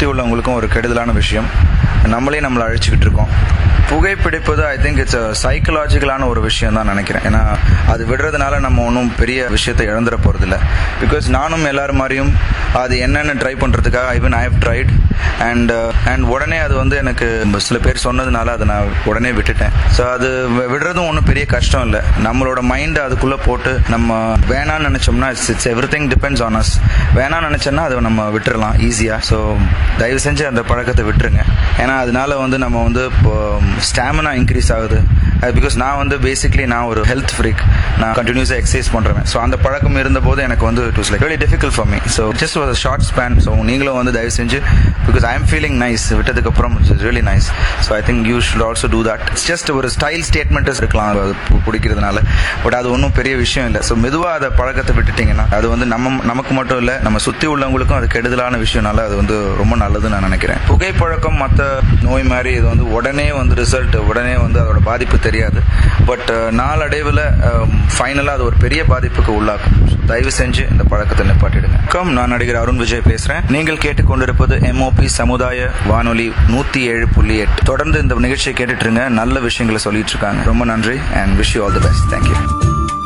சுற்றி உள்ளவங்களுக்கும் ஒரு கெடுதலான விஷயம் நம்மளே நம்மளை அழிச்சுக்கிட்டு இருக்கோம் புகைப்பிடிப்பது ஐ திங்க் இட்ஸ் சைக்கலாஜிக்கலான ஒரு விஷயம் தான் நினைக்கிறேன் ஏன்னா அது விடுறதுனால நம்ம ஒன்றும் பெரிய விஷயத்தை இழந்துட போகிறதில்ல பிகாஸ் நானும் எல்லாரும் மாதிரியும் அது என்னென்னு ட்ரை பண்ணுறதுக்காக I've I have tried and and உடனே அது வந்து எனக்கு சில பேர் சொன்னதுனால அதை நான் உடனே விட்டுட்டேன் ஸோ அது வி- விடுறதும் ஒன்றும் பெரிய கஷ்டம் இல்லை நம்மளோட மைண்டை அதுக்குள்ளே போட்டு நம்ம வேணாம்னு நினச்சோம்னா it's it's everything depends on us வேணாம்னு நினச்சோன்னா அதை நம்ம விட்டுறலாம் ஈஸியாக ஸோ தயவு செஞ்சு அந்த பழக்கத்தை விட்டுருங்க ஏன்னா அதனால வந்து நம்ம வந்து இப்போ ஸ்டாமினா இன்க்ரீஸ் ஆகுது பிகாஸ் நான் வந்து பேசிக்லி நான் ஒரு ஹெல்த் ஃப்ரீக் நான் கண்டினியூஸாக எக்ஸசைஸ் பண்ணுறேன் ஸோ அந்த பழக்கம் இருந்தபோது எனக்கு வந்து it was like very difficult for me so just ஒரு ஷார்ட் ஸ்பேன் ஸோ நீங்களும் வந்து தயவு செஞ்சு because I am feeling nice விட்டதுக்கப்புறம் it's really nice so I think you should also do that it's just ஒரு ஸ்டைல் ஸ்டேட்மெண்ட்ஸ் இருக்கலாம் அது பு- பிடிக்கிறதுனால பட் அது ஒன்றும் பெரிய விஷயம் இல்லை ஸோ மெதுவாக அதை பழக்கத்தை விட்டுட்டீங்கன்னா அது வந்து நம்ம நமக்கு மட்டும் இல்லை நம்ம சுற்றி உள்ளவங்களுக்கும் அது கெடுதலான விஷயம்னால அது வந்து ரொம்ப நல்லதுன்னு நான் நினைக்கிறேன் புகைப்பழக்கம் மற்ற நோய் மாதிரி இது வந்து உடனே வந்து ரிசல்ட் உடனே வந்து அதோட பாதிப்பு தெரியாது பட் நாளடைவில் ஃபைனலாக அது ஒரு பெரிய பாதிப்புக்கு உள்ளாக்கும் So, தயவு செஞ்சு இந்த பழக்கத்தை நிப்பாட்டிடுங்க வணக்கம் நான் நடிகர் அருண் விஜய் பேசுறேன் நீங்கள் கேட்டுக்கொண்டிருப்பது எம்ஓபி சமுதாய வானொலி நூத்தி ஏழு புள்ளி எட்டு தொடர்ந்து இந்த நிகழ்ச்சியை கேட்டுட்டு இருங்க நல்ல விஷயங்களை சொல்லிட்டு இருக்காங்க ரொம்ப நன்றி and wish you all the best thank you